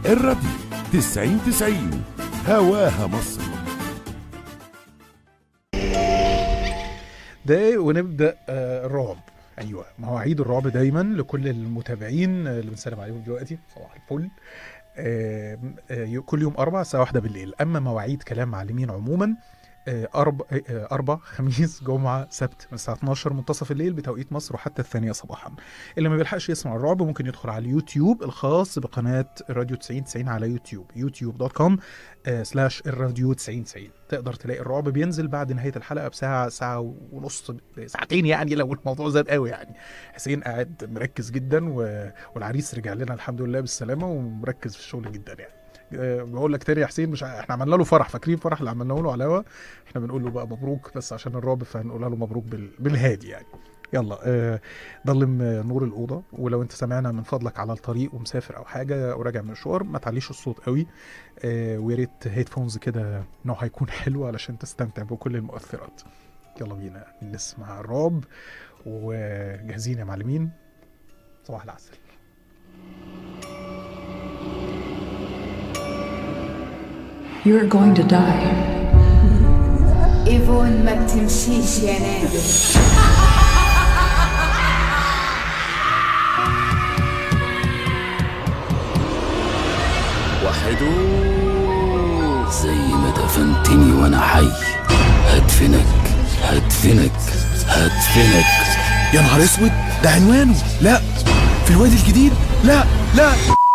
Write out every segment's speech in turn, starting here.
الراديو 90 90 هواها مصر ده ونبدا آه، الرعب ايوه مواعيد الرعب دايما لكل المتابعين آه، اللي بنسلم عليهم دلوقتي صباح الفل آه، آه، كل يوم أربع الساعة واحدة بالليل أما مواعيد كلام معلمين عموما آه، أرب آه، آه، أربع خميس جمعة سبت من الساعة 12 منتصف الليل بتوقيت مصر وحتى الثانية صباحا اللي ما بيلحقش يسمع الرعب ممكن يدخل على اليوتيوب الخاص بقناة الراديو 90 90 على يوتيوب يوتيوب دوت كوم سلاش الراديو 90 90 تقدر تلاقي الرعب بينزل بعد نهاية الحلقة بساعة ساعة ونص ساعتين يعني لو الموضوع زاد قوي يعني حسين قاعد مركز جدا و... والعريس رجع لنا الحمد لله بالسلامة ومركز في الشغل جدا يعني أه، بقول لك تاني يا حسين مش ع- احنا عملنا له فرح فاكرين الفرح اللي عملناه له على الهوا احنا بنقول له بقى مبروك بس عشان الرعب فهنقولها له مبروك بال... بالهادي يعني يلا آه ضلم آه، نور الاوضه ولو انت سامعنا من فضلك على الطريق ومسافر او حاجه او راجع من مشوار ما تعليش الصوت قوي آه ويا ريت هيدفونز كده نوع هيكون حلو علشان تستمتع بكل المؤثرات يلا بينا نسمع الرعب وجاهزين يا معلمين صباح العسل You're going to die. ايفون ما بتمشيش يا نادر وحدو زي ما دفنتني وانا حي هدفنك هدفنك هدفنك يا نهار اسود ده عنوانه لا في الوادي الجديد لا لا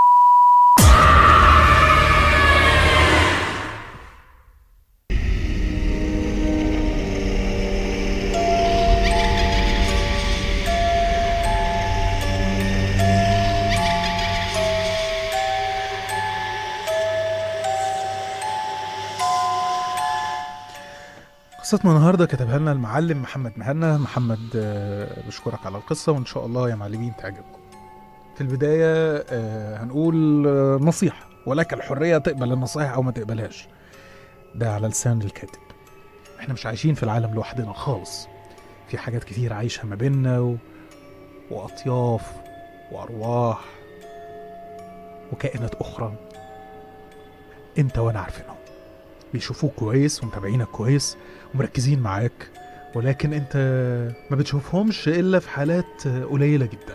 قصتنا النهارده كتبها لنا المعلم محمد مهنا محمد آه، بشكرك على القصه وان شاء الله يا معلمين تعجبكم في البدايه آه، هنقول آه، نصيحه ولك الحريه تقبل النصائح او ما تقبلهاش ده على لسان الكاتب احنا مش عايشين في العالم لوحدنا خالص في حاجات كتير عايشه ما بيننا و... واطياف وارواح وكائنات اخرى انت وانا عارفينهم بيشوفوك كويس ومتابعينك كويس ومركزين معاك ولكن انت ما بتشوفهمش الا في حالات قليله جدا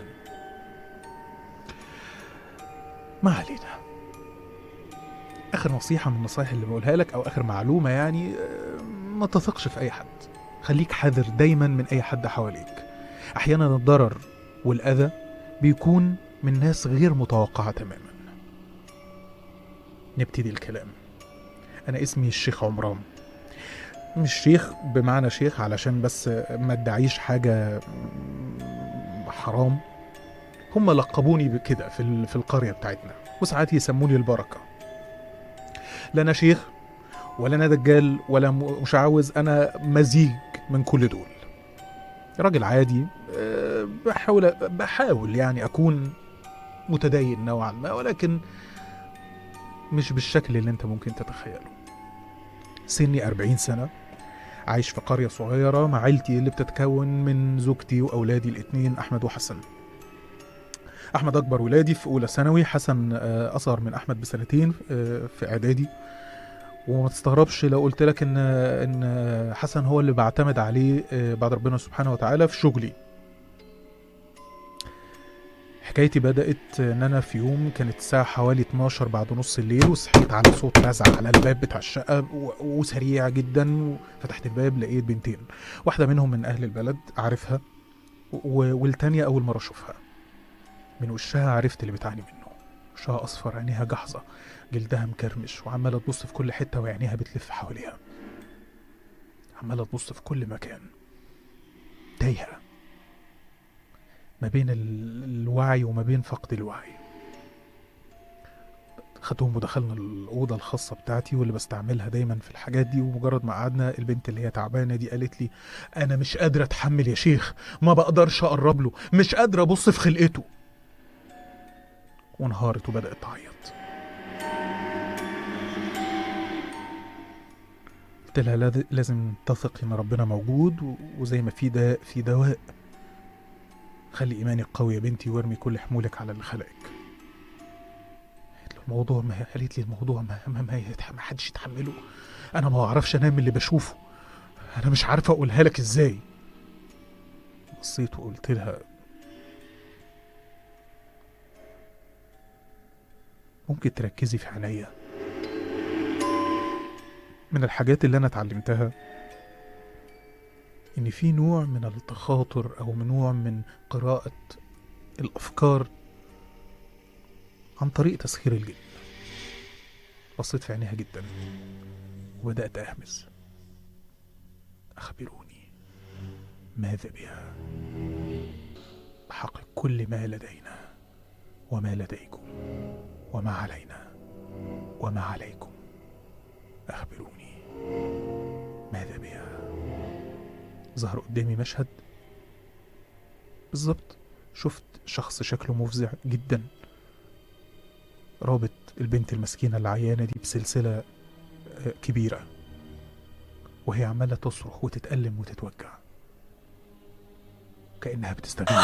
ما علينا اخر نصيحه من النصايح اللي بقولها لك او اخر معلومه يعني آه، ما تثقش في اي حد خليك حذر دايما من اي حد حواليك احيانا الضرر والاذى بيكون من ناس غير متوقعه تماما نبتدي الكلام انا اسمي الشيخ عمران مش شيخ بمعنى شيخ علشان بس ما ادعيش حاجة حرام هم لقبوني بكده في ال- في القرية بتاعتنا وساعات يسموني البركة لا أنا شيخ ولا أنا دجال ولا م- مشعوذ أنا مزيج من كل دول راجل عادي أه، بحاول بحاول يعني أكون متدين نوعا ما ولكن مش بالشكل اللي أنت ممكن تتخيله سني 40 سنة عايش في قرية صغيرة مع عيلتي اللي بتتكون من زوجتي وأولادي الاتنين أحمد وحسن أحمد أكبر ولادي في أولى ثانوي حسن آه، أصغر من أحمد بسنتين آه، في إعدادي وما تستغربش لو قلت لك إن إن حسن هو اللي بعتمد عليه آه، بعد ربنا سبحانه وتعالى في شغلي حكايتي بدأت إن أنا في يوم كانت الساعة حوالي 12 بعد نص الليل وصحيت على صوت رزع على الباب بتاع الشقة و- وسريع جدا فتحت الباب لقيت بنتين واحدة منهم من أهل البلد عارفها و- والتانية أول مرة أشوفها من وشها عرفت اللي بتعاني منه وشها أصفر عينيها جحظة جلدها مكرمش وعمالة تبص في كل حتة وعينيها بتلف حواليها عمالة تبص في كل مكان تايهة ما بين ال- الوعي وما بين فقد الوعي خدتهم ودخلنا الأوضة الخاصة بتاعتي واللي بستعملها دايما في الحاجات دي ومجرد ما قعدنا البنت اللي هي تعبانة دي قالت لي أنا مش قادرة أتحمل يا شيخ ما بقدرش أقرب له مش قادرة أبص في خلقته وانهارت وبدأت تعيط قلت لها لاز- لازم تثق ان ربنا موجود و- وزي ما في داء في دواء خلي ايمانك قوي يا بنتي وارمي كل حمولك على اللي خلقك قالت له الموضوع ما قالت لي الموضوع ما ما, ما, يتح- ما حدش يتحمله انا ما بعرفش انام من اللي بشوفه انا مش عارفه اقولها لك ازاي بصيت وقلت لها ممكن تركزي في عينيا من الحاجات اللي انا اتعلمتها ان في نوع من التخاطر او من نوع من قراءة الافكار عن طريق تسخير الجن بصيت في عينيها جدا وبدأت أهمس أخبروني ماذا بها بحق كل ما لدينا وما لديكم وما علينا وما عليكم أخبروني ماذا بها ظهر قدامي مشهد بالظبط شفت شخص شكله مفزع جدا رابط البنت المسكينة اللي عيانة دي بسلسلة آه، كبيرة وهي عمالة تصرخ وتتألم وتتوجع كأنها بتستغيث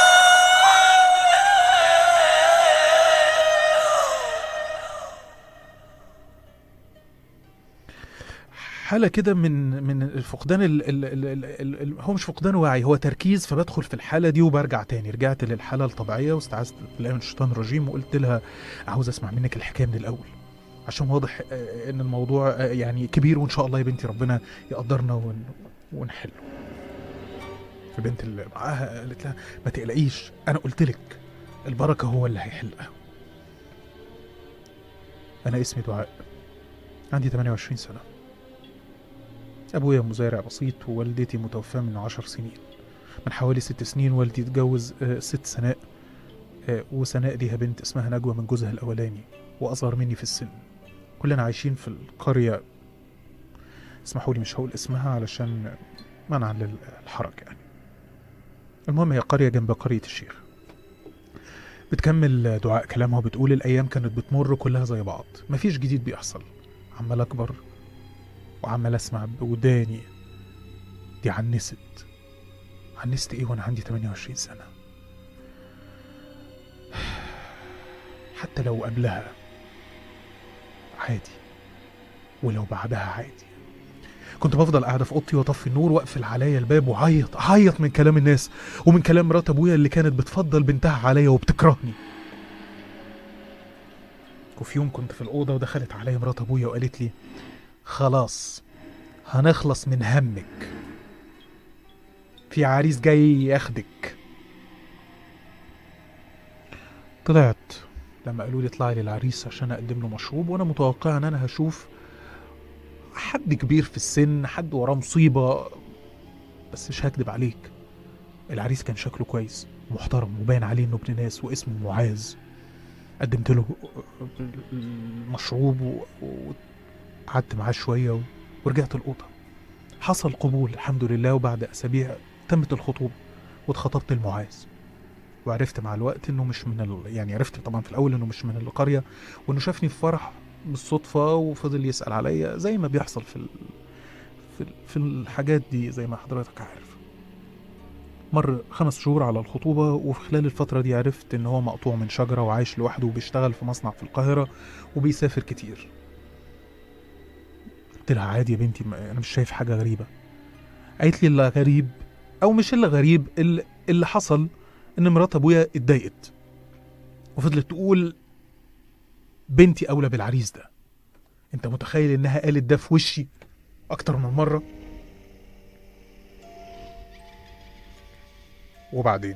حالة كده من من الفقدان ال ال ال ال ال ال هو مش فقدان وعي هو تركيز فبدخل في الحالة دي وبرجع تاني رجعت للحالة الطبيعية واستعذت بالله من الشيطان الرجيم وقلت لها عاوز اسمع منك الحكاية من الأول عشان واضح آه، ان الموضوع آه، يعني كبير وان شاء الله يا بنتي ربنا يقدرنا ون ونحله البنت اللي معاها قالت لها ما تقلقيش انا قلت لك البركة هو اللي هيحلها انا اسمي دعاء عندي 28 سنة أبويا مزارع بسيط ووالدتي متوفاة من عشر سنين من حوالي ست سنين والدي اتجوز آه، ست سناء آه، وسناء ليها بنت اسمها نجوى من جوزها الأولاني وأصغر مني في السن كلنا عايشين في القرية اسمحوا لي مش هقول اسمها علشان منعا للحرج يعني المهم هي قرية جنب قرية الشيخ بتكمل دعاء كلامها وبتقول الأيام كانت بتمر كلها زي بعض مفيش جديد بيحصل عمال أكبر وعمال اسمع بوداني دي عنست عنست ايه وانا عندي 28 سنة حتى لو قبلها عادي ولو بعدها عادي كنت بفضل قاعدة في اوضتي واطفي النور واقفل عليا الباب وعيط اعيط من كلام الناس ومن كلام مرات ابويا اللي كانت بتفضل بنتها عليا وبتكرهني وفي يوم كنت في الأوضة ودخلت عليا مرات أبويا وقالت لي خلاص هنخلص من همك في عريس جاي ياخدك طلعت لما قالوا لي اطلعي للعريس عشان اقدم له مشروب وانا متوقع ان انا هشوف حد كبير في السن حد وراه مصيبه بس مش هكدب عليك العريس كان شكله كويس محترم وباين عليه انه ابن ناس واسمه معاذ قدمت له مشروب و- وقعدت معاه شويه و- ورجعت الاوضه حصل قبول الحمد لله وبعد اسابيع تمت الخطوبه واتخطبت لمعاذ وعرفت مع الوقت انه مش من ال... يعني عرفت طبعا في الاول انه مش من القريه وانه شافني في فرح بالصدفه وفضل يسال عليا زي ما بيحصل في ال... في, ال... في الحاجات دي زي ما حضرتك عارف مر خمس شهور على الخطوبة وفي خلال الفترة دي عرفت إن هو مقطوع من شجرة وعايش لوحده وبيشتغل في مصنع في القاهرة وبيسافر كتير قلت لها عادي يا بنتي ما- أنا مش شايف حاجة غريبة قالت لي اللي غريب أو مش اللي غريب اللي, اللي حصل إن مرات أبويا اتضايقت وفضلت تقول بنتي أولى بالعريس ده أنت متخيل إنها قالت ده في وشي أكتر من مرة وبعدين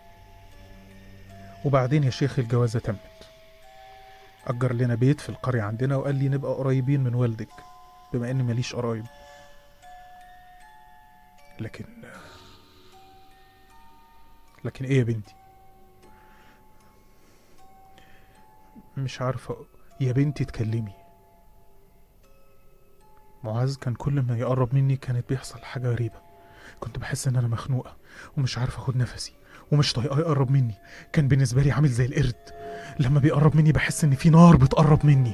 وبعدين يا شيخ الجوازة تمت أجر لنا بيت في القرية عندنا وقال لي نبقى قريبين من والدك بما إني ماليش قرايب لكن لكن إيه يا بنتي مش عارفة يا بنتي اتكلمي معاذ كان كل ما يقرب مني كانت بيحصل حاجة غريبة كنت بحس إن أنا مخنوقة ومش عارف اخد نفسي ومش طايقاه يقرب مني كان بالنسبه لي عامل زي القرد لما بيقرب مني بحس ان في نار بتقرب مني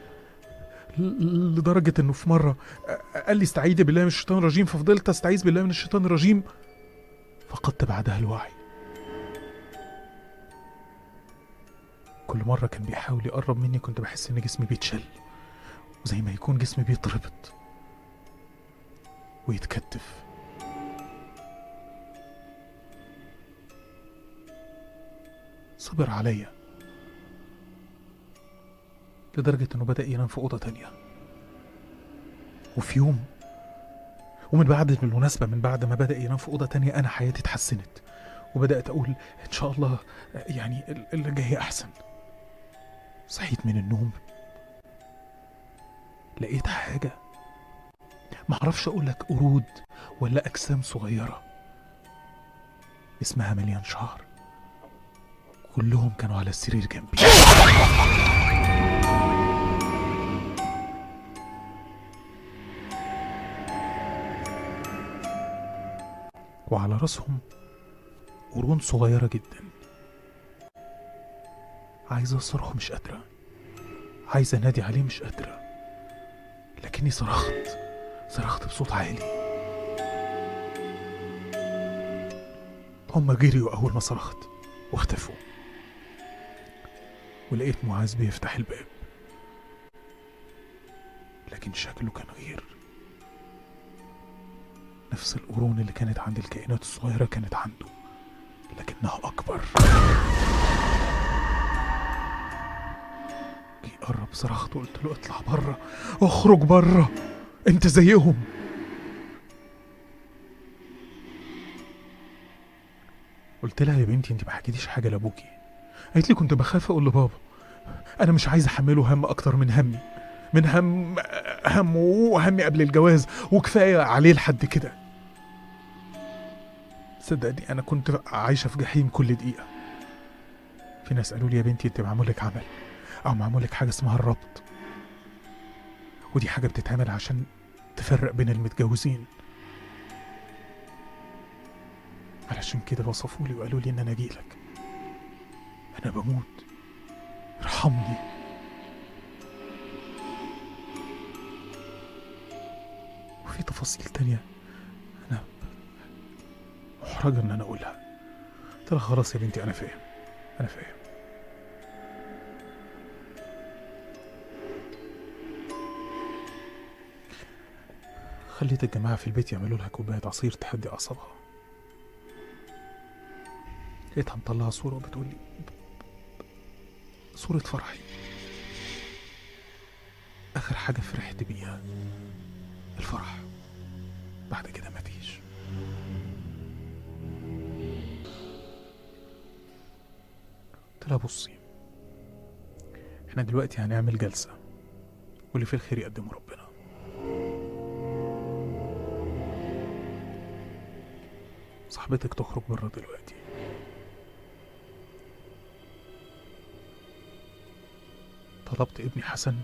ل- لدرجه انه في مره أ- قال لي استعيذي بالله من الشيطان الرجيم ففضلت استعيذ بالله من الشيطان الرجيم فقدت بعدها الوعي كل مرة كان بيحاول يقرب مني كنت بحس إن جسمي بيتشل وزي ما يكون جسمي بيتربط ويتكتف صبر عليا لدرجة إنه بدأ ينام في أوضة تانية وفي يوم ومن بعد بالمناسبة من بعد ما بدأ ينام في أوضة تانية أنا حياتي اتحسنت وبدأت أقول إن شاء الله يعني اللي جاي أحسن صحيت من النوم لقيت حاجة معرفش أقول لك قرود ولا أجسام صغيرة اسمها مليان شعر كلهم كانوا على السرير جنبي وعلى راسهم قرون صغيرة جدا عايزة أصرخ مش قادرة عايزة أنادي عليه مش قادرة لكني صرخت صرخت بصوت عالي هما جريوا أول ما صرخت واختفوا ولقيت معاذ بيفتح الباب لكن شكله كان غير نفس القرون اللي كانت عند الكائنات الصغيرة كانت عنده لكنها أكبر جه قرب صرخت وقلت له اطلع بره اخرج بره انت زيهم قلت لها يا بنتي انت ما حكيتيش حاجه لابوكي قالت لي كنت بخاف اقول لبابا انا مش عايز احمله هم اكتر من همي من هم همه وهمي قبل الجواز وكفايه عليه لحد كده صدقني انا كنت عايشه في جحيم كل دقيقه في ناس قالوا لي يا بنتي انت معمول لك عمل او معمول لك حاجه اسمها الربط ودي حاجه بتتعمل عشان تفرق بين المتجوزين علشان كده وصفوا لي وقالوا لي ان انا اجيلك انا بموت ارحمني وفي تفاصيل تانية انا محرجة ان انا اقولها قلت لها خلاص يا بنتي انا فاهم انا فاهم خليت الجماعة في البيت يعملوا لها كوباية عصير تهدي أعصابها لقيتها مطلعة صورة وبتقول لي صورة فرحي آخر حاجة فرحت بيها الفرح بعد كده مفيش قلت لها بصي احنا دلوقتي هنعمل جلسة واللي في الخير يقدمه ربنا صاحبتك تخرج بره دلوقتي طلبت ابني حسن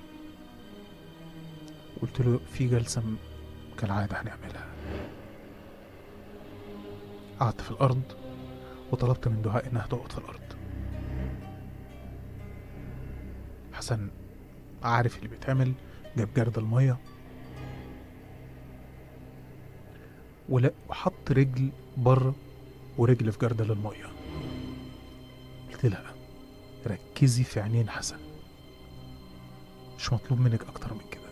قلت له في جلسة م- كالعادة هنعملها قعدت في الأرض وطلبت من دعاء إنها تقعد في الأرض حسن عارف اللي بيتعمل جاب جرد المية ولا وحط رجل بره ورجل في جردل المية قلت لها ركزي في عينين حسن مش مطلوب منك أكتر من كده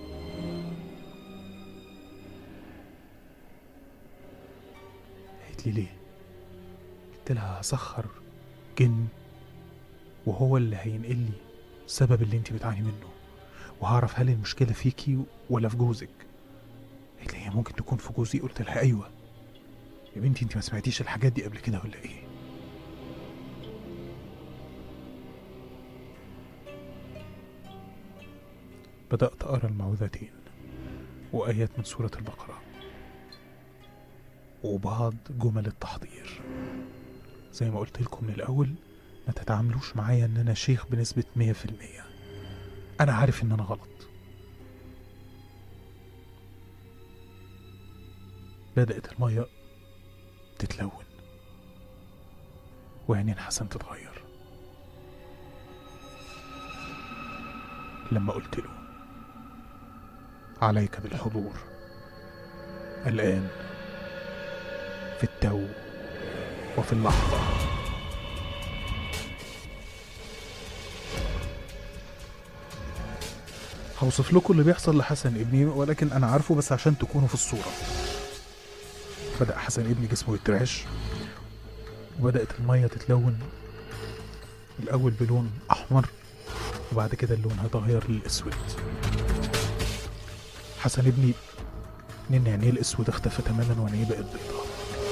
قالت لي ليه قلت لها هسخر جن وهو اللي هينقل لي السبب اللي انت بتعاني منه وهعرف هل المشكلة فيكي ولا في جوزك قالت لي هي ممكن تكون في جوزي قلت لها ايوه يا بنتي انت ما سمعتيش الحاجات دي قبل كده ولا ايه بدأت أقرأ المعوذتين وآيات من سورة البقرة وبعض جمل التحضير زي ما قلت لكم من الأول ما تتعاملوش معايا إن أنا شيخ بنسبة مية في المية أنا عارف إن أنا غلط بدأت المية تتلون وعينين حسن تتغير لما قلت له عليك بالحضور الآن في التو وفي اللحظة هوصف لكم اللي بيحصل لحسن ابني ولكن انا عارفه بس عشان تكونوا في الصوره بدا حسن ابني جسمه يترعش وبدات الميه تتلون الاول بلون احمر وبعد كده اللون هيتغير للاسود حسن ابني نين عينيه الاسود اختفى تماما وعينيه بقت بيضاء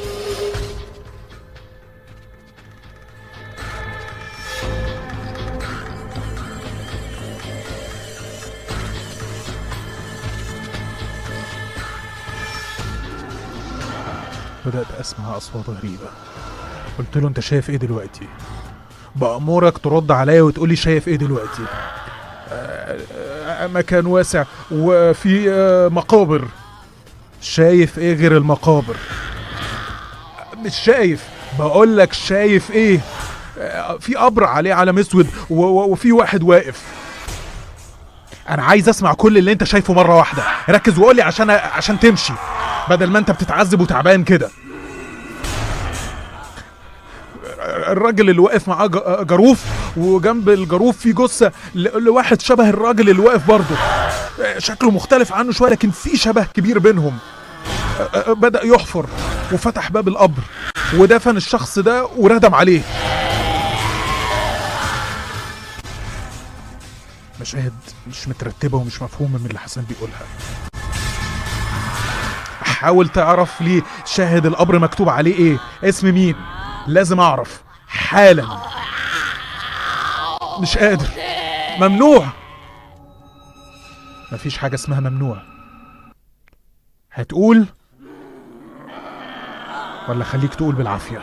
بدأت أسمع أصوات غريبة قلت له أنت شايف إيه دلوقتي؟ بأمرك ترد عليا وتقولي شايف إيه دلوقتي؟ آه، آه، مكان واسع وفي آه، مقابر شايف إيه غير المقابر؟ مش شايف بقول لك شايف إيه؟ آه، في قبر عليه علم اسود و- و- وفي واحد واقف انا عايز اسمع كل اللي انت شايفه مره واحده ركز وقول لي عشان عشان تمشي بدل ما انت بتتعذب وتعبان كده الراجل اللي واقف معاه ج- جاروف وجنب الجاروف في جثه ل- لواحد شبه الراجل اللي واقف برضه شكله مختلف عنه شويه لكن في شبه كبير بينهم بدا يحفر وفتح باب القبر ودفن الشخص ده وردم عليه مشاهد مش مترتبه ومش مفهومه من اللي حسن بيقولها حاول تعرف ليه شاهد القبر مكتوب عليه ايه اسم مين لازم اعرف حالا مش قادر ممنوع مفيش حاجة اسمها ممنوع هتقول ولا خليك تقول بالعافية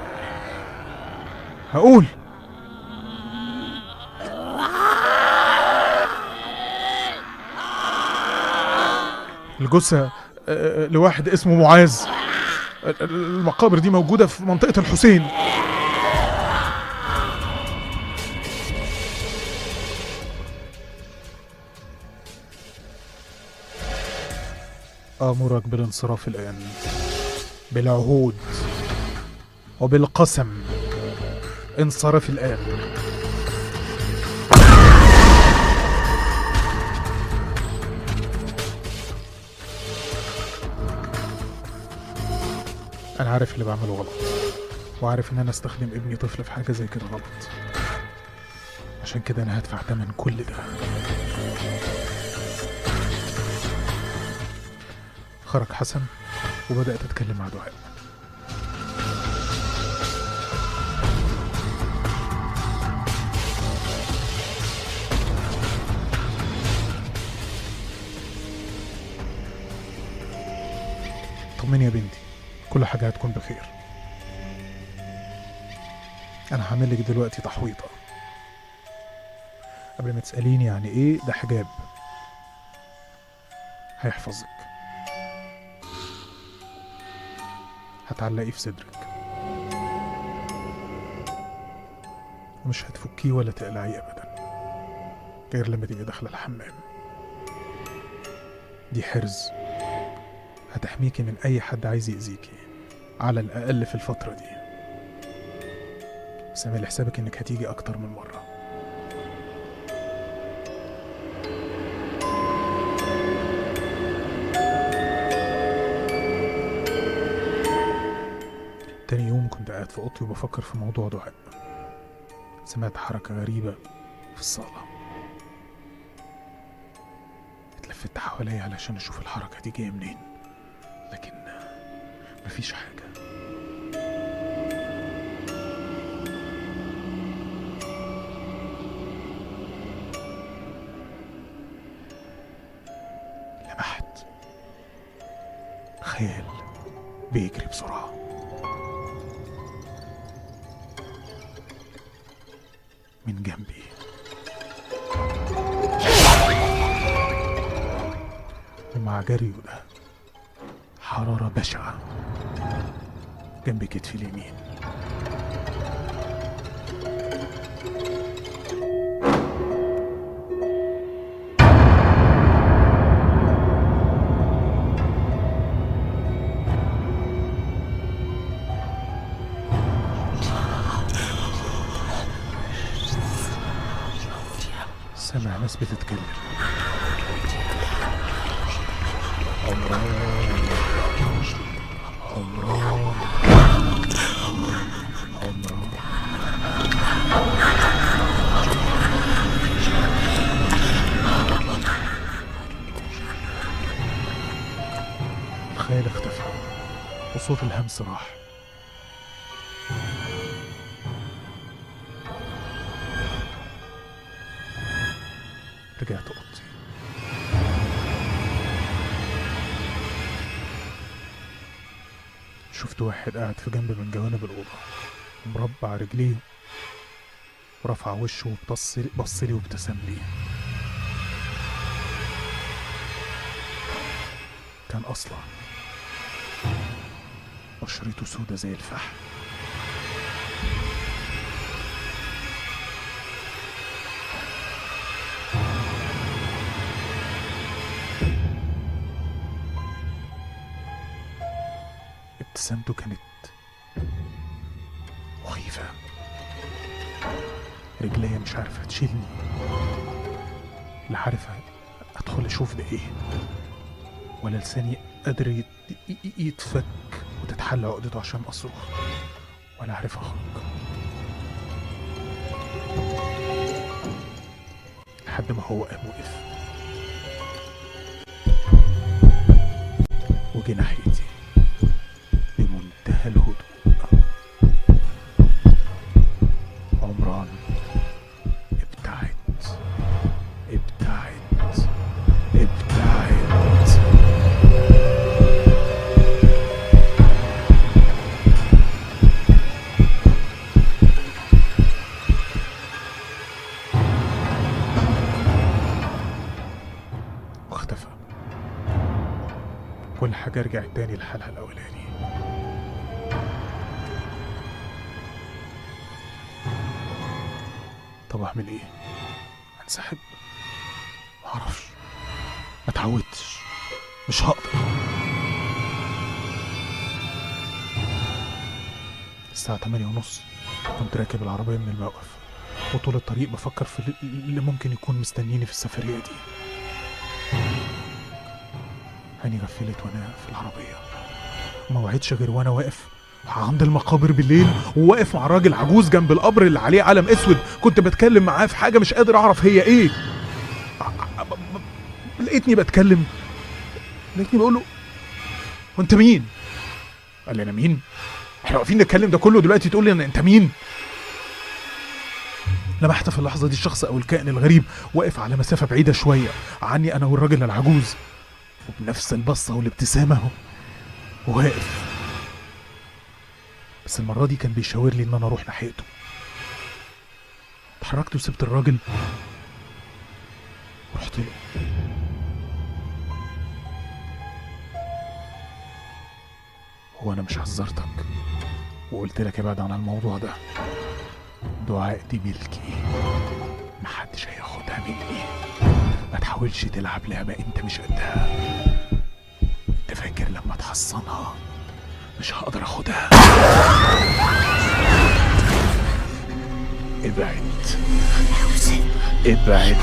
هقول الجثة آه، لواحد اسمه معاذ المقابر دي موجودة في منطقة الحسين آمرك بالانصراف الآن بالعهود وبالقسم انصرف الآن أنا عارف اللي بعمله غلط وعارف إن أنا أستخدم ابني طفل في حاجة زي كده غلط عشان كده أنا هدفع تمن كل ده خرج حسن وبدأت أتكلم مع دعاء طمني يا بنتي كل حاجة هتكون بخير أنا هعمل لك دلوقتي تحويطة قبل ما تسأليني يعني إيه ده حجاب هيحفظك هتعلقيه في صدرك ومش هتفكيه ولا تقلعيه أبدا غير لما تبقي داخلة الحمام دي حرز هتحميكي من أي حد عايز يأذيكي على الأقل في الفترة دي بس اعملي حسابك إنك هتيجي أكتر من مرة تاني يوم كنت قاعد في أوضتي وبفكر في موضوع دعاء سمعت حركة غريبة في الصالة اتلفت حواليا علشان أشوف الحركة دي جاية منين لكن مفيش حاجة لمحت خيال بيجري بسرعة من جنبي ومع جريه ده حرارة بشعة جنب كتفي اليمين سامع ناس بتتكلم الخيال اختفى وصوت الهمس راح رجعت اوضتي شفت واحد قاعد في جنب من جوانب الأوضة مربع رجليه ورفع وشه وبص بص لي وابتسم لي كان أصلا بشرته سودة زي الفحم ابتسامته كانت مخيفة رجليا مش عارفة تشيلني لا عارفة أدخل أشوف ده إيه ولا لساني قادر يت- ي- ي- يتفك وتتحل عقدته عشان أصرخ ولا عارف أخرج لحد ما هو قام وقف وجه ناحيتي بمنتهى الهدوء عمران ابتعد ابتعد ابتعد واختفى كل حاجة رجعت تاني لحالها الأولاني طب أعمل إيه؟ أنسحب؟ معرفش ما اتعودتش مش هقدر الساعة تمانية ونص كنت راكب العربية من الموقف وطول الطريق بفكر في اللي- اللي ممكن يكون مستنيني في السفرية دي عيني غفلت وانا في العربية ما وعدش غير وانا واقف عند المقابر بالليل وواقف مع راجل عجوز جنب القبر اللي عليه علم اسود كنت بتكلم معاه في حاجة مش قادر اعرف هي ايه ع- ع- ب- ب- لقيتني بتكلم لقيتني بقول له وانت مين؟ قال لي انا مين؟ احنا واقفين نتكلم ده كله دلوقتي تقول لي أنا- انت مين؟ لمحت في اللحظة دي الشخص أو الكائن الغريب واقف على مسافة بعيدة شوية عني أنا والراجل العجوز وبنفس البصة والابتسامة اهو واقف بس المرة دي كان بيشاور لي إن أنا أروح ناحيته اتحركت وسبت الراجل ورحت له هو أنا مش حذرتك وقلت لك ابعد عن الموضوع ده دعاء دي ملكي محدش هياخدها مني ما تحاولش تلعب لعبة انت مش قدها انت فاكر لما تحصنها مش هقدر اخدها ابعد ابعد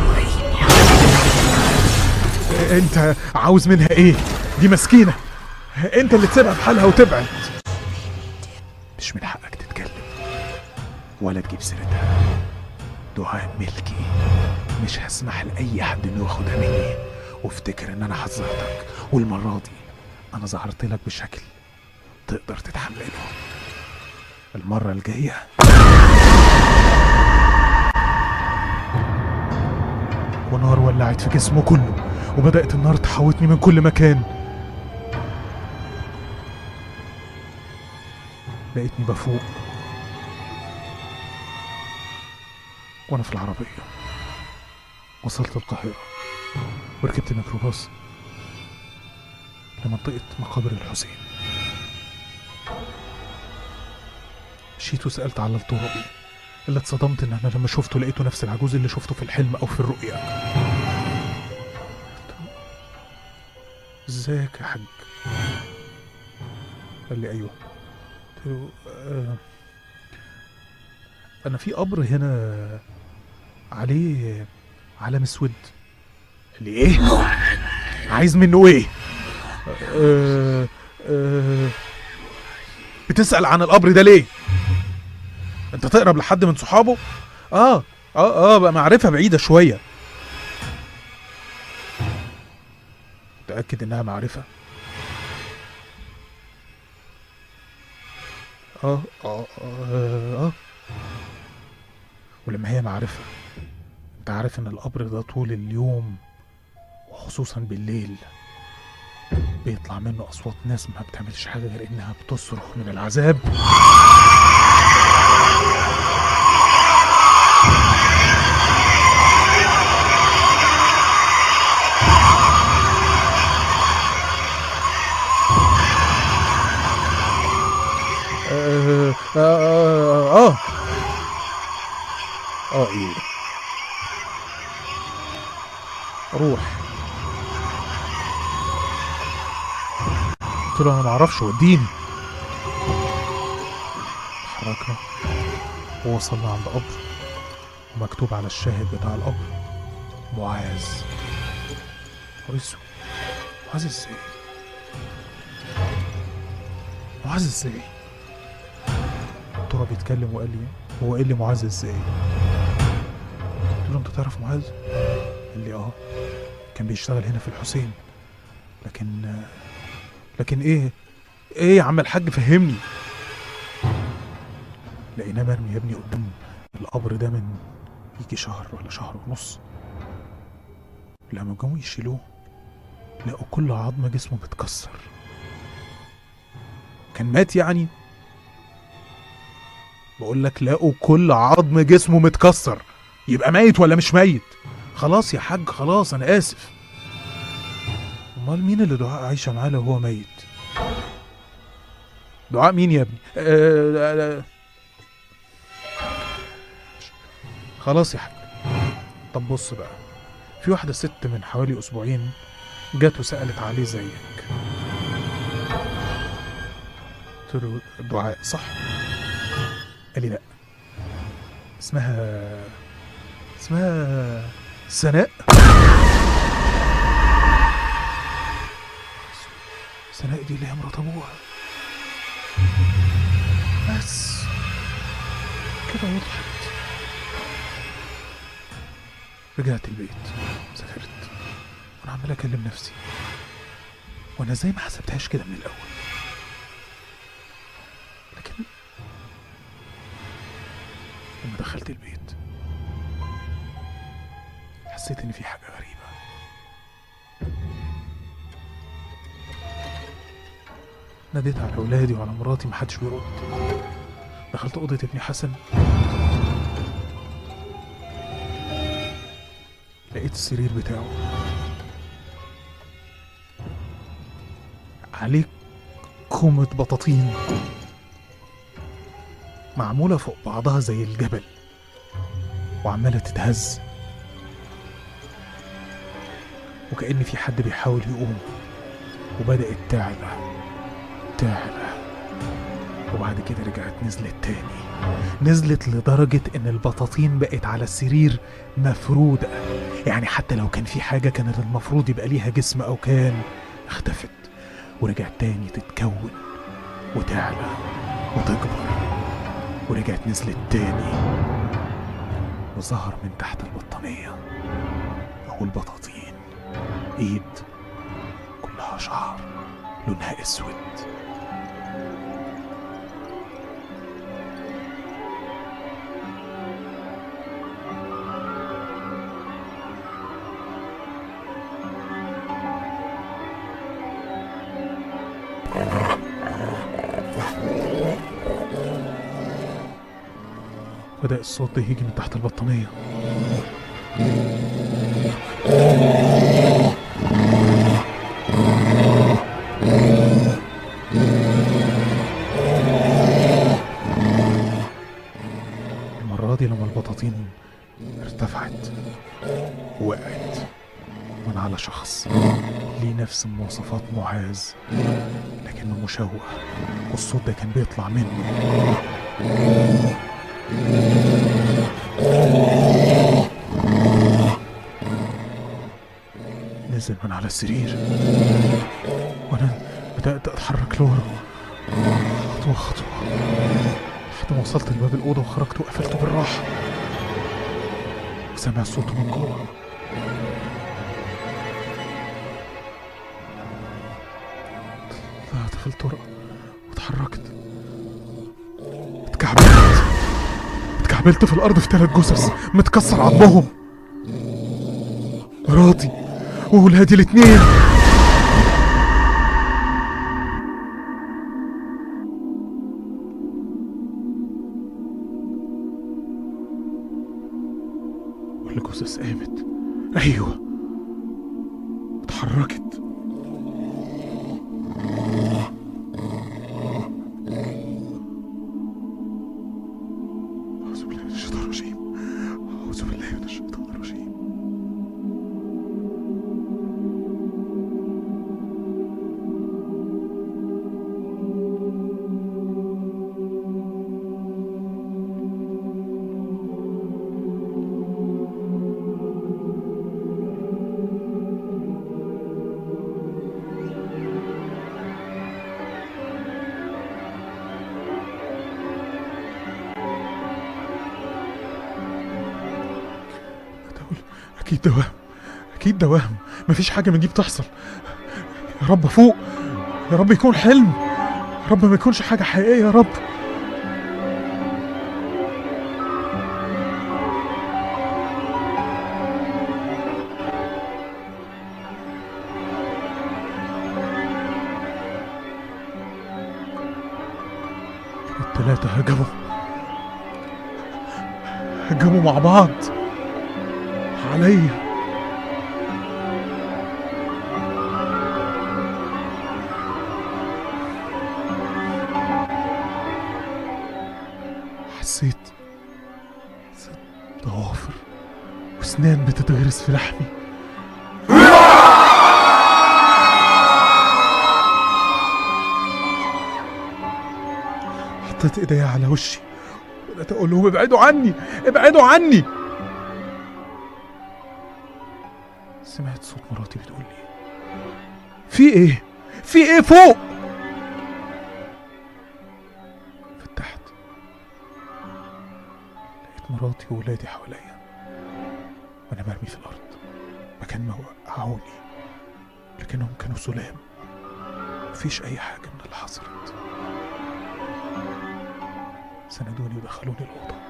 انت عاوز منها ايه دي مسكينة انت اللي تسيبها بحالها وتبعد مش من حقك تتكلم ولا تجيب سيرتها دعاء ملكي مش هسمح لأي حد إنه ياخدها مني وافتكر إن أنا حذرتك والمرة دي أنا ظهرت لك بشكل تقدر تتحمله المرة الجاية ونار ولعت في جسمه كله وبدأت النار تحوطني من كل مكان لقيتني بفوق وانا في العربية وصلت القاهرة وركبت ميكروباص لمنطقة مقابر الحسين مشيت وسألت على الترابي اللي اتصدمت ان انا لما شفته لقيته نفس العجوز اللي شفته في الحلم او في الرؤيا ازيك يا حاج قال لي ايوه قلت له آه انا في قبر هنا عليه علم اسود اللي ايه عايز منه ايه أه أه بتسأل عن القبر ده ليه انت تقرب لحد من صحابه اه اه اه بقى معرفة بعيدة شوية متأكد انها معرفة اه اه اه, آه. ولما هي معرفة انت عارف ان القبر ده طول اليوم وخصوصا بالليل بيطلع منه اصوات ناس ما بتعملش حاجه غير انها بتصرخ من العذاب آه آه آه, آه. اه ايه روح قلت له انا ما اعرفش وديني اتحركنا ووصلنا عند قبر ومكتوب على الشاهد بتاع القبر معاذ اسود معاذ ازاي معاذ ازاي ترى بيتكلم وقال لي هو قال لي معاذ ازاي قلت له انت تعرف معاذ قال لي اه كان بيشتغل هنا في الحسين لكن لكن ايه ايه يا عم الحاج فهمني لقيناه مرمي يا ابني قدام القبر ده من يجي شهر ولا شهر ونص لما جم يشيلوه لقوا كل عظم جسمه متكسر كان مات يعني بقول لك لقوا كل عظم جسمه متكسر يبقى ميت ولا مش ميت خلاص يا حاج خلاص انا اسف امال مين اللي دعاء عايشه معاه لو هو ميت دعاء مين يا ابني آه لا لا. خلاص يا حاج طب بص بقى في واحده ست من حوالي اسبوعين جت وسالت عليه زيك قلت له دعاء صح قال لي لا اسمها اسمها سناء سناء دي اللي هي مرات ابوها بس كده وضحت رجعت البيت سافرت وانا عمال اكلم نفسي وانا زي ما حسبتهاش كده من الاول لكن لما دخلت البيت حسيت ان في حاجه غريبه ناديت على اولادي وعلى مراتي محدش بيرد دخلت اوضه ابني حسن لقيت السرير بتاعه عليه كومة بطاطين معمولة فوق بعضها زي الجبل وعمالة تتهز وكأن في حد بيحاول يقوم وبدأت تعلى تعلى وبعد كده رجعت نزلت تاني نزلت لدرجة إن البطاطين بقت على السرير مفرودة يعني حتى لو كان في حاجة كانت المفروض يبقى ليها جسم أو كان اختفت ورجعت تاني تتكون وتعلى وتكبر ورجعت نزلت تاني وظهر من تحت البطانية أو البطاطين إيد كلها شعر لونها أسود بدأ الصوت ده يجي من تحت البطانية المرة دي لما البطاطين ارتفعت وقعت من على شخص ليه نفس مواصفات معاذ لكنه مشوه والصوت ده كان بيطلع منه نزل من على السرير وانا بدأت اتحرك لورا خطوة خطوة لحد ما وصلت لباب الأوضة وخرجت وقفلته بالراحة وسامع صوته من جوه طلعت في الطرق واتحركت اتكعبلت اتكعبلت في الأرض في ثلاث جثث متكسر عظمهم مراتي وولادي الاتنين والجثث قامت ايوه اتحركت أعوذ بالله من الشيطان الرجيم أعوذ بالله من الشيطان الرجيم أقول أكيد ده وهم أكيد ده وهم مفيش حاجة من دي بتحصل يا رب فوق يا رب يكون حلم يا رب ما يكونش حاجة حقيقية يا رب التلاتة هجموا هجموا مع بعض عليا حسيت حسيت ضوافر واسنان بتتغرس في لحمي حطيت ايديا على وشي بدأت اقول لهم ابعدوا عني ابعدوا عني سمعت صوت مراتي بتقول لي في ايه في ايه فوق فتحت لقيت مراتي وولادي حواليا وانا مرمي في الارض مكان ما وقعوني لكنهم كانوا سلام مفيش اي حاجه من اللي حصلت سندوني ودخلوني الاوضه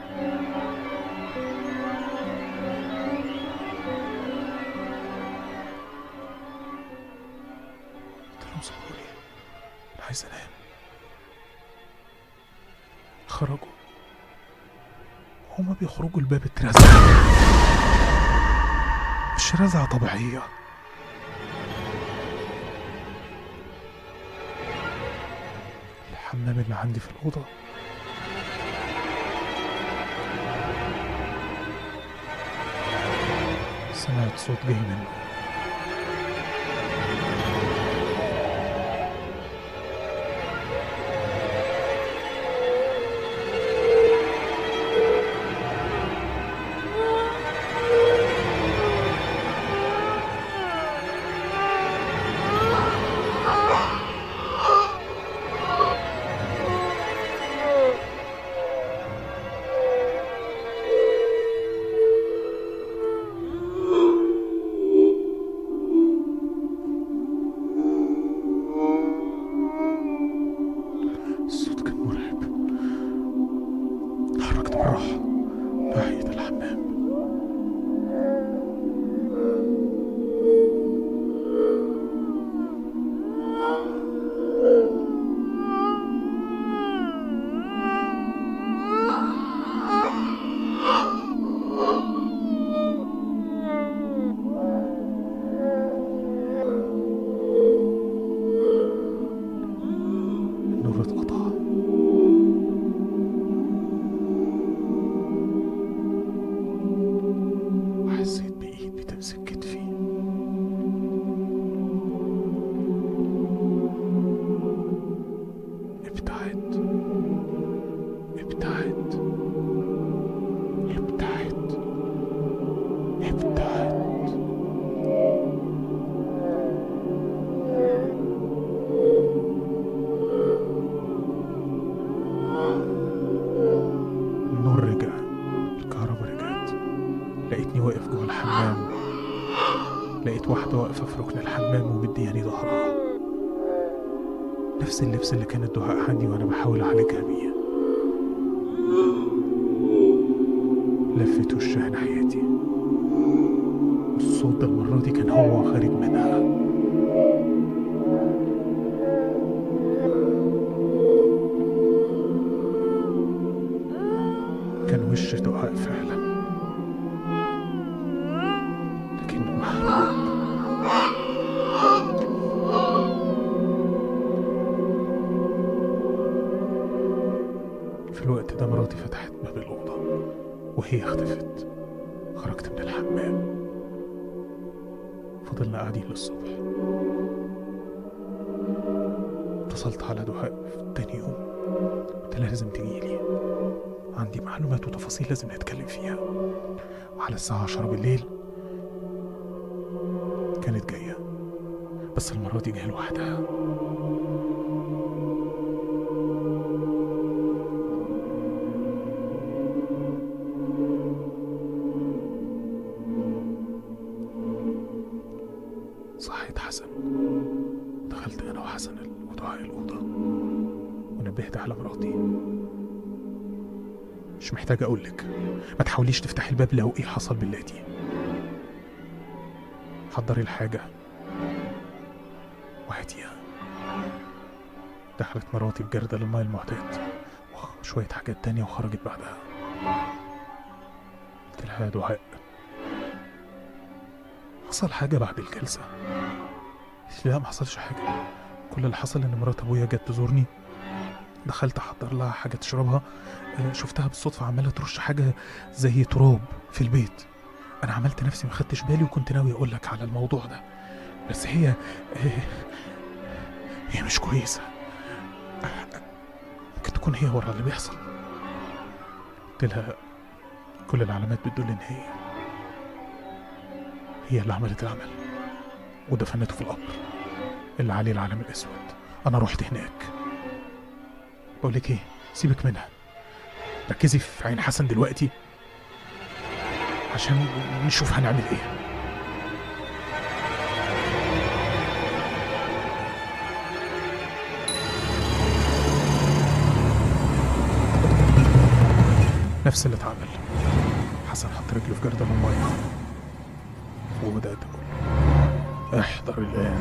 قلت لهم صحوني انا عايز انام خرجوا هما بيخرجوا الباب اترزع مش رزعة طبيعية الحمام اللي عندي في الأوضة سمعت صوت جاي منه الصوت كان مرعب اتحركت بالراحة ناحية الحمام النور اتقطع وحسيت بإيد بتمسك كتفي ابتعد ابتعد ابتعد ابتعد لقيت واحدة واقفة في ركن الحمام ومدياني ظهرها نفس اللبس اللي كانت دعاء عندي وأنا بحاول أعالجها بيه لفت وشها ناحيتي الصوت ده المرة دي كان هو خارج منها كان وش دعاء فعلا لكنه محروق في الوقت ده مراتي فتحت باب الأوضة وهي اختفت خرجت من الحمام فضلنا قاعدين للصبح اتصلت على دعاء في تاني يوم قلت لها لازم تجيلي عندي معلومات وتفاصيل لازم نتكلم فيها وعلى الساعة عشرة بالليل كانت جاية بس المرة دي جاية لوحدها صحيت حسن دخلت انا وحسن ودعاء الاوضه ونبهت على مراتي مش محتاج اقول لك ما تحاوليش تفتحي الباب لو ايه حصل باللاتي حضري الحاجه وهاتيها دخلت مراتي بجردل الماء المعتاد وشوية حاجات تانية وخرجت بعدها قلت لها يا دعاء حصل حاجة بعد الجلسة قالت لي لا ما حصلش حاجة كل اللي حصل ان مرات ابويا جت تزورني دخلت احضر لها حاجة تشربها آه، شفتها بالصدفة عمالة ترش حاجة زي تراب في البيت انا عملت نفسي ما خدتش بالي وكنت ناوي اقول لك على الموضوع ده بس هي هي, هي مش كويسة ممكن تكون هي ورا اللي بيحصل قلت لها كل العلامات بتدل ان هي هي اللي عملت العمل ودفنته في القبر اللي عليه العلم الاسود انا رحت هناك بقول لك ايه سيبك منها ركزي في عين حسن دلوقتي عشان نشوف هنعمل ايه نفس اللي اتعمل حسن حط رجله في جردل الميه وبدأت تقول احذر الآن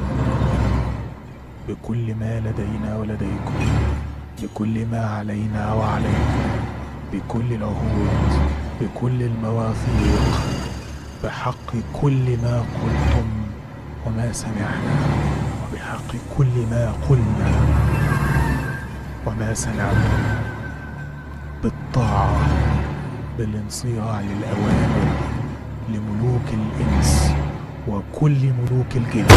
بكل ما لدينا ولديكم بكل ما علينا وعليكم بكل العهود بكل المواثيق بحق كل ما قلتم وما سمعنا وبحق كل ما قلنا وما سمعنا بالطاعة بالانصياع للأوامر لملوك الإنس وكل ملوك الجن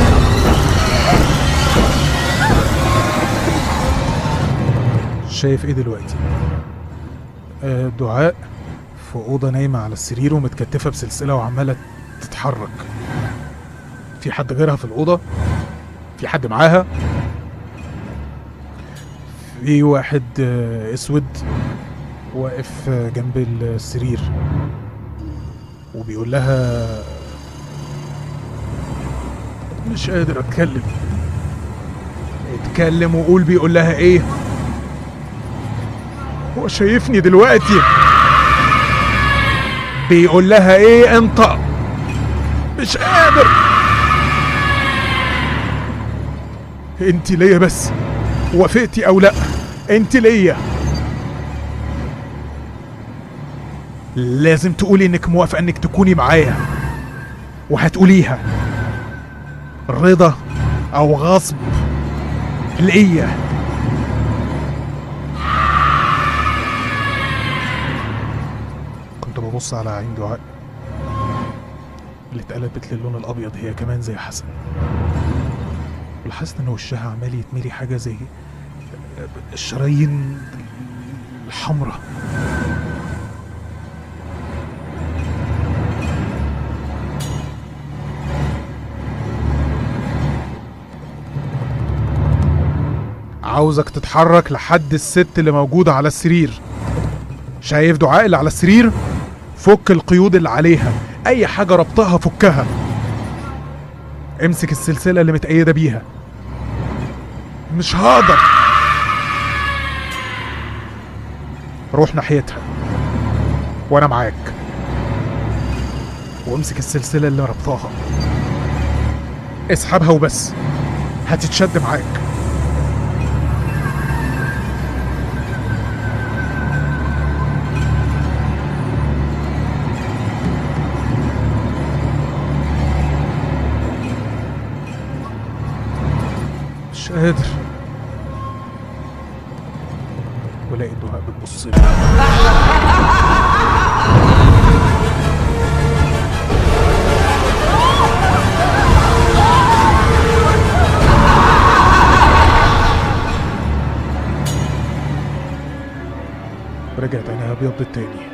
شايف ايه دلوقتي آه دعاء في أوضة نايمة على السرير ومتكتفة بسلسلة وعمالة تتحرك في حد غيرها في الأوضة في حد معاها في واحد آه، اسود واقف آه، جنب السرير وبيقول لها مش قادر اتكلم اتكلم وقول بيقول لها ايه هو شايفني دلوقتي بيقول لها ايه انت مش قادر انت ليا بس وافقتي او لا انت ليا لازم تقولي انك موافقه انك تكوني معايا وهتقوليها رضا او غصب ليا كنت ببص على عين دعاء اللي اتقلبت للون الابيض هي كمان زي حسن ولاحظت ان وشها عمال يتملي حاجه زي الشرايين الحمراء عاوزك تتحرك لحد الست اللي موجودة على السرير شايف دعاء اللي على السرير فك القيود اللي عليها اي حاجة ربطها فكها امسك السلسلة اللي متأيدة بيها مش هقدر روح ناحيتها وانا معاك وامسك السلسلة اللي ربطاها اسحبها وبس هتتشد معاك مش قادر ولاقي الدعاء بتبص لي رجعت عينيها ابيض تاني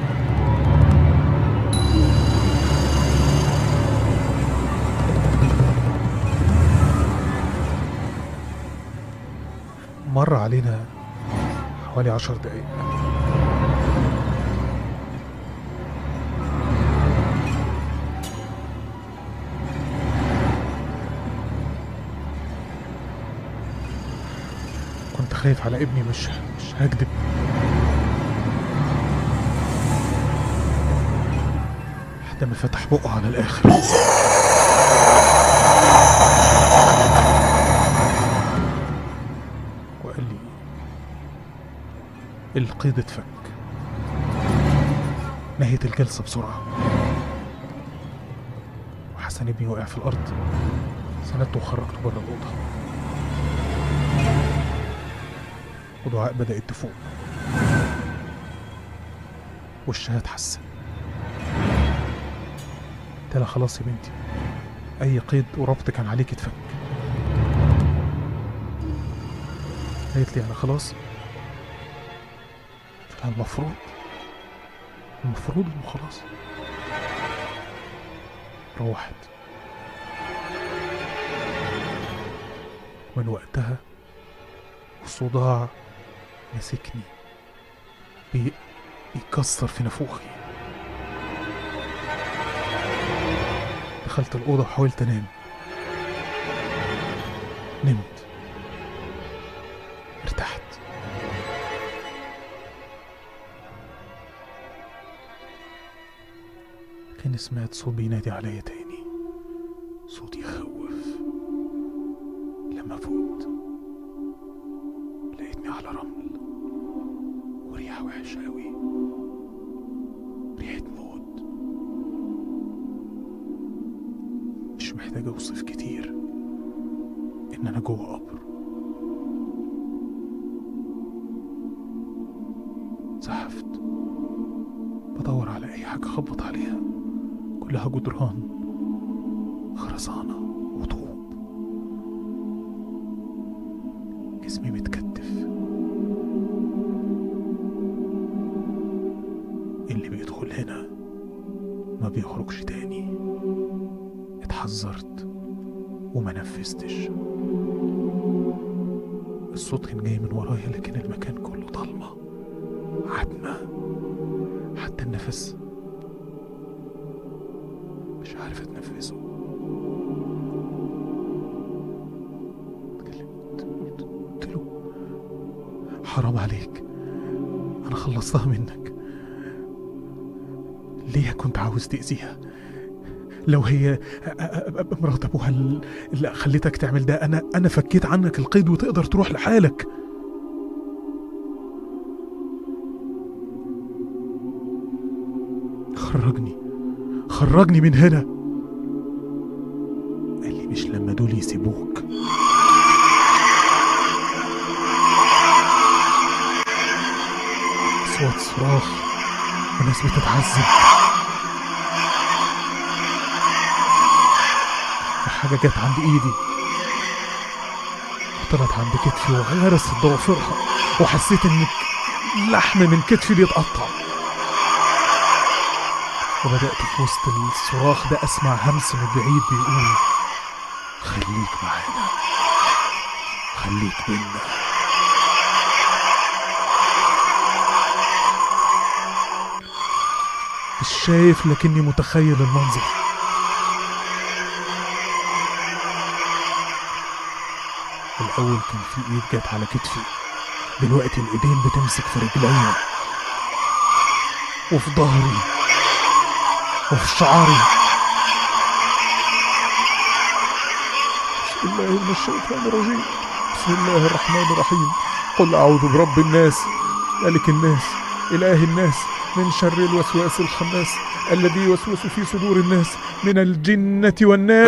مر علينا حوالي عشر دقايق كنت خايف على ابني مش مش هكدب لحد ما فتح بقه على الاخر وقال لي القيد اتفك نهيت الجلسة بسرعة وحسن ابني وقع في الأرض سندته وخرجته بره الأوضة ودعاء بدأت تفوق وشها اتحسن قلت لها خلاص يا بنتي أي قيد وربط كان عليك اتفك قالت لي أنا خلاص قلت لها المفروض المفروض إنه خلاص روحت من وقتها والصداع مسكني بي... بيكسر في نافوخي دخلت الأوضة وحاولت أنام نمت ارتحت لكن سمعت صوت بينادي عليا تاني صوت يخوف لما فقت لقيتني على رمل وريحة وحشة أوي ريحة موت مش محتاج أوصف كتير إن أنا جوه قبر زحفت بدور على أي حاجة أخبط عليها كلها جدران خرسانة وطوب جسمي متكتف اللي بيدخل هنا ما بيخرجش تاني اتحذرت وما نفذتش الصوت كان جاي من ورايا لكن المكان كله ضلمة عتمة حتى النفس مش عارف اتنفسه اتكلمت قلت قلت له حرام عليك انا خلصتها منك ليه كنت عاوز تأذيها لو هي مرات ابوها اللي خليتك تعمل ده انا انا فكيت عنك القيد وتقدر تروح لحالك خرجني خرجني من هنا قال لي مش لما دول يسيبوك صوت صراخ وناس بتتعذب حاجة جت عند ايدي وطلعت عند كتفي وغرست ضوافرها وحسيت ان لحم من كتفي بيتقطع وبدأت في وسط الصراخ ده أسمع همس من بعيد بيقول خليك معانا خليك بينا مش شايف لكني متخيل المنظر الاول كان في ايد جت على كتفي دلوقتي الايدين بتمسك في رجليا وفي ظهري وفي شعري بسم الله من الشيطان الرجيم بسم الله الرحمن الرحيم قل أعوذ برب الناس ملك الناس إله الناس من شر الوسواس الخناس الذي يوسوس في صدور الناس من الجنة والناس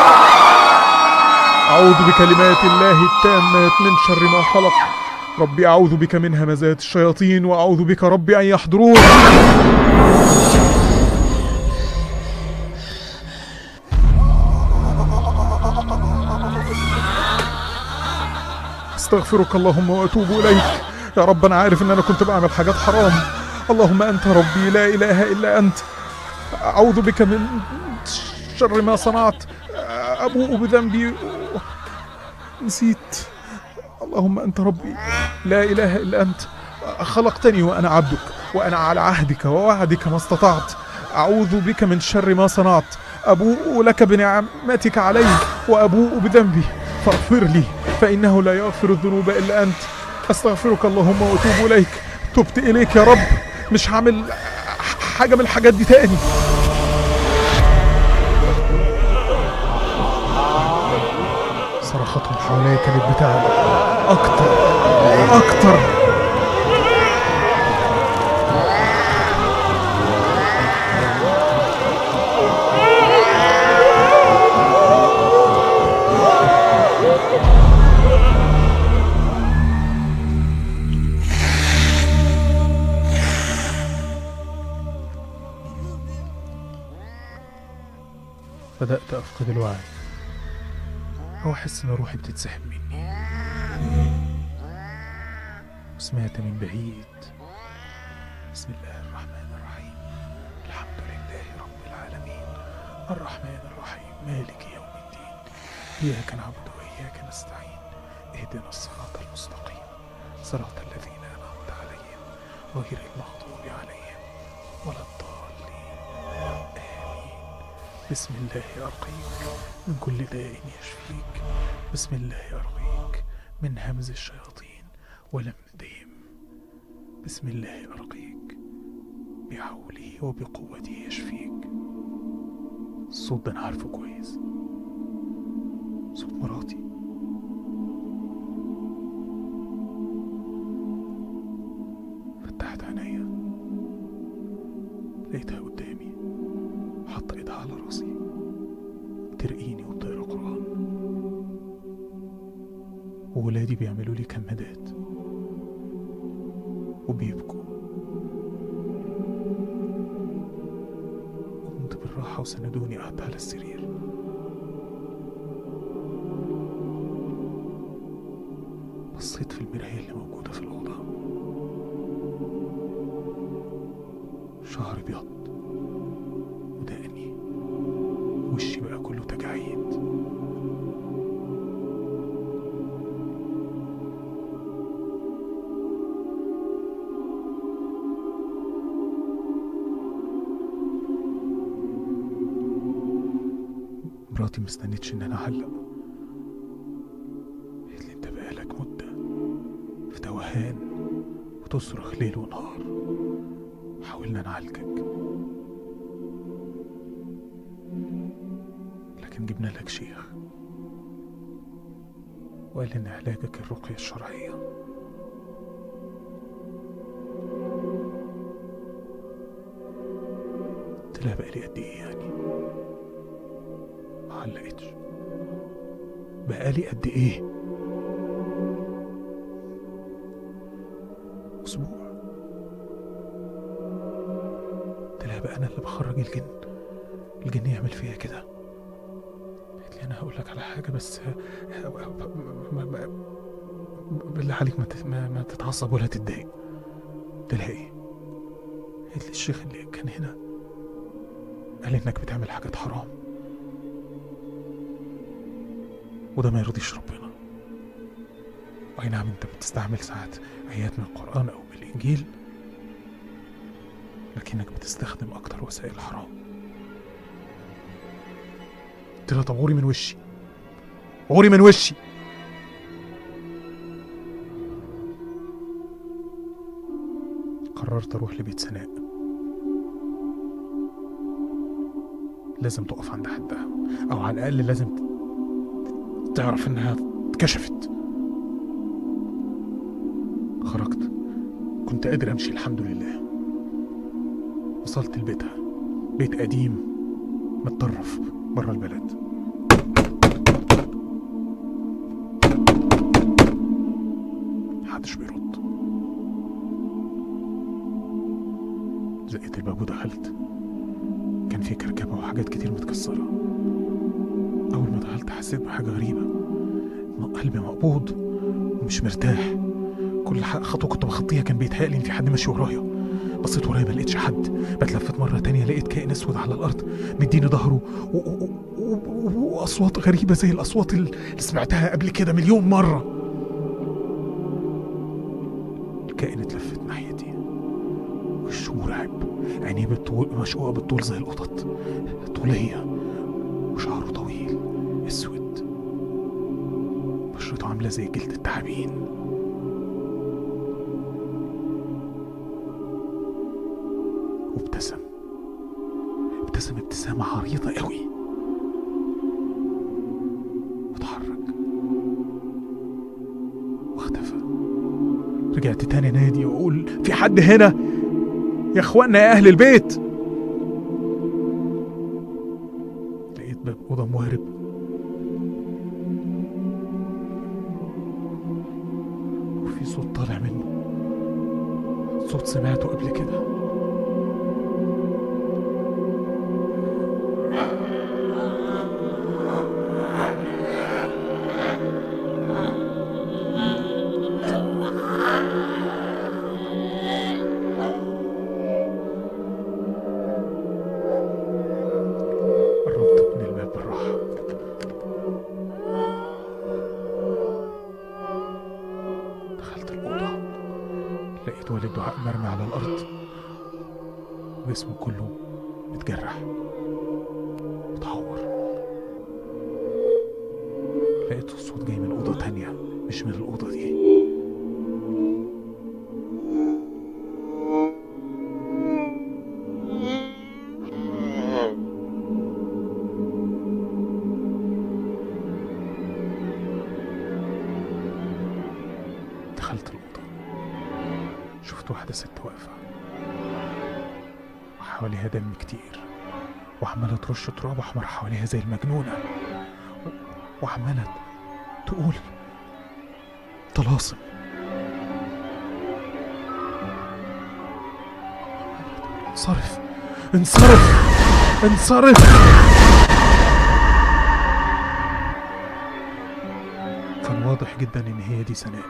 أعوذ بكلمات الله التامات من شر ما خلق ربي أعوذ بك من همزات الشياطين وأعوذ بك ربي أن يحضرون استغفرك اللهم واتوب اليك يا رب انا عارف ان انا كنت بعمل حاجات حرام اللهم انت ربي لا اله الا انت اعوذ بك من شر ما صنعت ابوء بذنبي نسيت اللهم انت ربي لا اله الا انت خلقتني وانا عبدك وانا على عهدك ووعدك ما استطعت اعوذ بك من شر ما صنعت ابوء لك بنعمتك علي وابوء بذنبي فاغفر لي فانه لا يغفر الذنوب الا انت استغفرك اللهم واتوب اليك تبت اليك يا رب مش هعمل حاجه من الحاجات دي تاني صرخاتهم حواليا كانت بتاعي اكتر اكتر بدأت أفقد الوعي أو أحس إن روحي بتتسحب مني وسمعت من بعيد بسم الله الرحمن الرحيم الحمد لله رب العالمين الرحمن الرحيم مالك يوم الدين إياك نعبد وإياك نستعين اهدنا الصراط المستقيم صراط الذين أنعمت عليهم غير المغضوب عليهم ولا الضالين آمين بسم الله أرقيك من كل داء يشفيك بسم الله أرقيك من همز الشياطين ولمدهم بسم الله أرقيك بحوله وبقوته يشفيك الصوت ده أنا عارفه كويس صوت مراتي فتحت عينيا لقيتها قدامي حاطة ايدها على راسي بترقيني وبتقرا قرآن وولادي بيعملوا لي كمادات وبيبكوا قمت بالراحة وسندوني قعدت على السرير بصيت في المراية اللي موجودة في الأوضة شعري ابيض ودقني وشي بقى كله تجاعيد مراتي مستنتش ان انا اعلق قالت لي انت بقالك مده في توهان وتصرخ ليل ونهار حاولنا نعالجك لكن جبنا لك شيخ وقال ان علاجك الرقية الشرعية قلت لها بقالي قد ايه يعني ما علقتش بقالي قد ايه اسبوع قلت لها بقى انا اللي بخرج الجن الجن يعمل فيها كده قالت لي انا هقول لك على حاجه بس ما- ما- بالله عليك ما تت- ما, ما تتعصب ولا تتضايق قلت لها ايه قالت لي الشيخ اللي كان هنا قال انك بتعمل حاجات حرام وده ما يرضيش ربنا اي نعم انت بتستعمل ساعات ايات من القران او من الانجيل لكنك بتستخدم اكتر وسائل الحرام قلت لها طب غوري من وشي غوري من وشي قررت اروح لبيت سناء لازم تقف عند حدها او على الاقل لازم ت- تعرف انها اتكشفت خرجت كنت قادر امشي الحمد لله وصلت لبيتها بيت قديم متطرف بره البلد محدش بيرد زقيت الباب ودخلت كان في كركبة وحاجات كتير متكسرة أول ما دخلت حسيت بحاجة غريبة م- قلبي مقبوض ومش مرتاح كل ح- خطوة كنت بخطيها كان بيتهيألي إن في حد ماشي ورايا بصيت ورايا ما لقيتش حد بتلفت مرة تانية لقيت كائن أسود على الأرض مديني ظهره و- و- و- و- وأصوات غريبة زي الأصوات اللي سمعتها قبل كده مليون مرة الكائن اتلفت ناحيتي وشه مرعب عينيه بالطول مشقوقة بالطول زي القطط طولية وشعره طويل اسود بشرته عاملة زي جلد التعابين وابتسم ابتسم ابتسامة عريضة قوي واتحرك واختفى رجعت تاني نادي واقول في حد هنا يا اخوانا يا اهل البيت لقيت باب اوضه مهرب وفي صوت طالع منه صوت سمعته قبل كده قربت من الباب بالراحة دخلت الأوضة لقيت والد دعاء مرمي على الأرض جسمه كله متجرح متعور لقيت الصوت جاي من أوضة تانية مش من الأوضة دي دخلت الأوضة شفت واحدة ست واقفة وحواليها دم كتير وعمالة ترش تراب أحمر حواليها زي المجنونة و- وعمالة تقول طلاسم انصرف انصرف انصرف كان واضح جدا ان هي دي سناء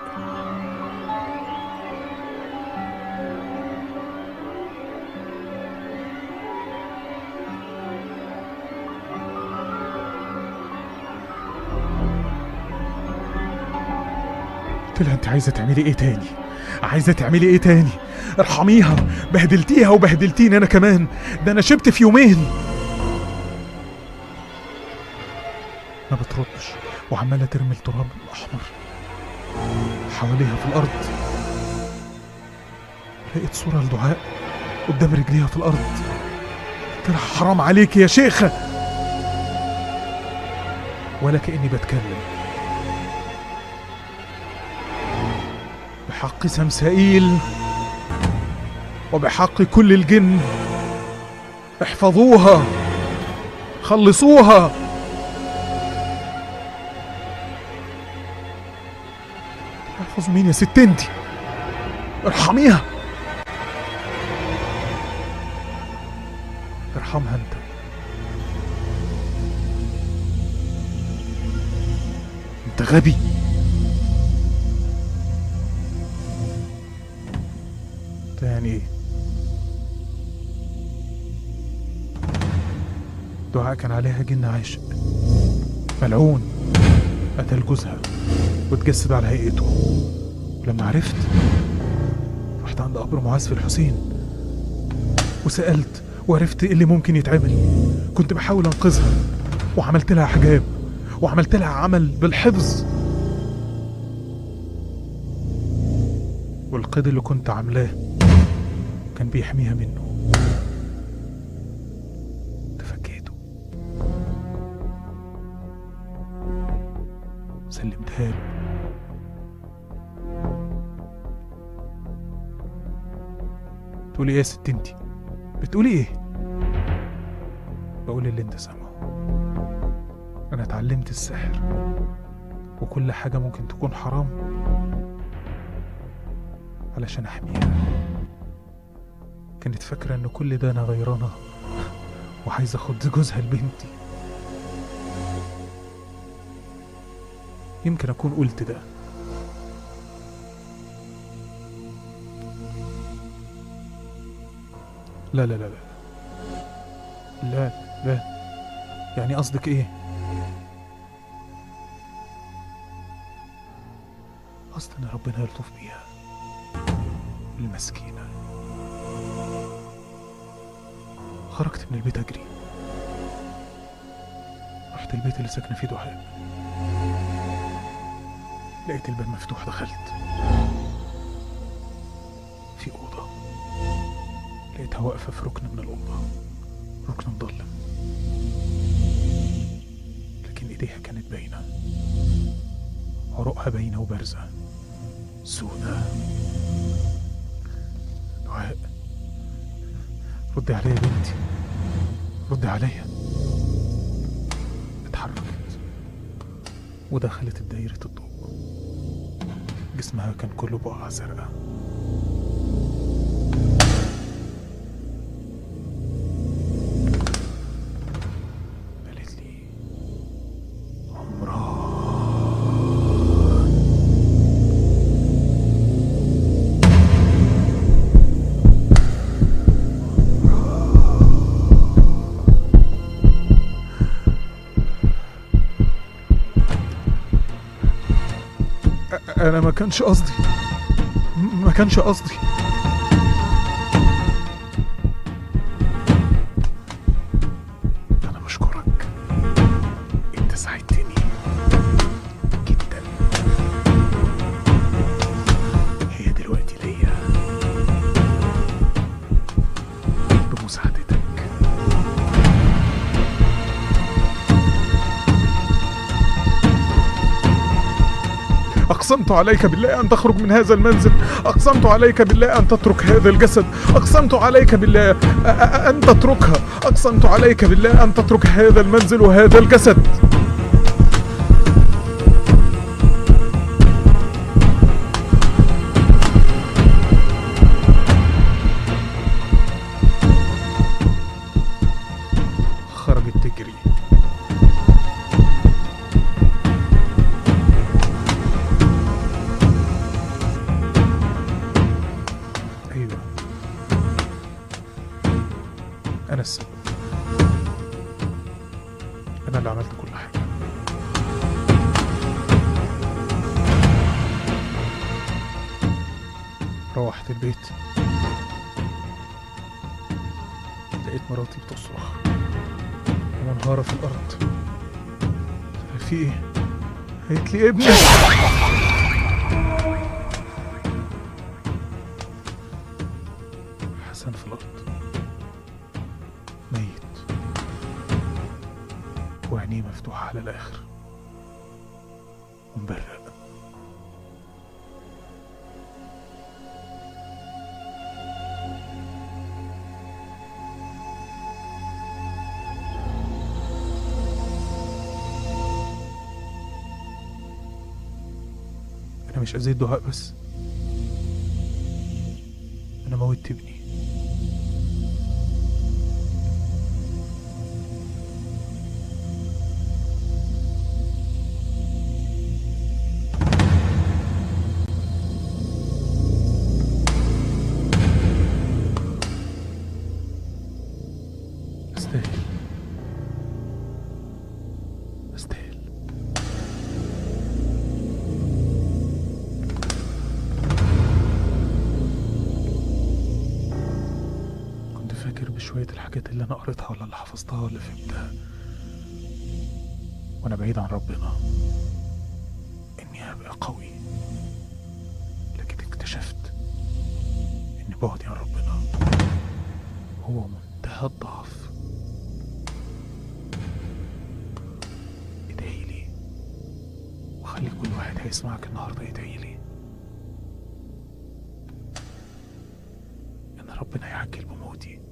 قلت لها انت عايزه تعملي ايه تاني عايزه تعملي ايه تاني ارحميها بهدلتيها وبهدلتيني انا كمان ده انا شبت في يومين ما بتردش وعماله ترمي التراب الاحمر حواليها في الارض لقيت صوره لدعاء قدام رجليها في الارض قلت لها حرام عليك يا شيخه ولا كاني بتكلم بحق سمسائيل وبحق كل الجن احفظوها خلصوها احفظوا مين يا ست انتي ارحميها ارحمها انت انت غبي انت يعني ايه دعاء كان عليها جن عاشق ملعون قتل جوزها واتجسد على هيئته ولما عرفت رحت عند قبر معاذ في الحسين وسألت وعرفت ايه اللي ممكن يتعمل كنت بحاول انقذها وعملت لها حجاب وعملت لها عمل بالحفظ والقيد اللي كنت عاملاه كان بيحميها منه تفكيته سلمتها له تقولي ايه يا ست انتي بتقولي ايه بقول اللي انت سامعه انا اتعلمت السحر وكل حاجة ممكن تكون حرام علشان احميها كانت فاكرة ان كل ده انا غيرانة وعايزة اخد جوزها لبنتي يمكن اكون قلت ده لا لا لا لا لا لا يعني قصدك ايه قصدي ان ربنا يلطف بيها المسكينة خرجت من البيت اجري رحت البيت اللي ساكنة فيه دعاء لقيت الباب مفتوح دخلت في أوضة لقيتها واقفة في ركن من الأوضة ركن مظلم لكن إيديها كانت باينة عروقها باينة وبارزة سودة دعاء ردي عليا يا بنتي ردي عليا اتحركت ودخلت دايرة الضوء جسمها كان كله بقعة زرقاء قالت لي عمران أ- انا ما كانش قصدي م- ما كانش قصدي انا بشكرك انت ساعدتني جدا هي دلوقتي ليا بمساعدتك أقسمت عليك بالله أن تخرج من هذا المنزل أقسمت عليك بالله أن تترك هذا الجسد أقسمت عليك بالله أ- أ- أن تتركها أقسمت عليك بالله أن تترك هذا المنزل وهذا الجسد خرجت تجري ايوه انا السبب انا اللي عملت كل حاجه روحت البيت لقيت مراتي بتصرخ ومنهارة في الأرض في إيه؟ قالت لي ابني حسن في الأرض ميت وعينيه مفتوحة على الآخر ومبرق أنا مش أذيت دعاء بس أنا موتت ابني أستاهل أستاهل كنت فاكر بشوية الحاجات اللي أنا قريتها ولا اللي حفظتها ولا فهمتها وأنا بعيد عن ربنا إني هبقى قوي لكن اكتشفت إن بعدي عن ربنا هو منتهى الضعف ادعي لي وخلي كل واحد هيسمعك النهارده يدعي لي ان ربنا يعجل بموتي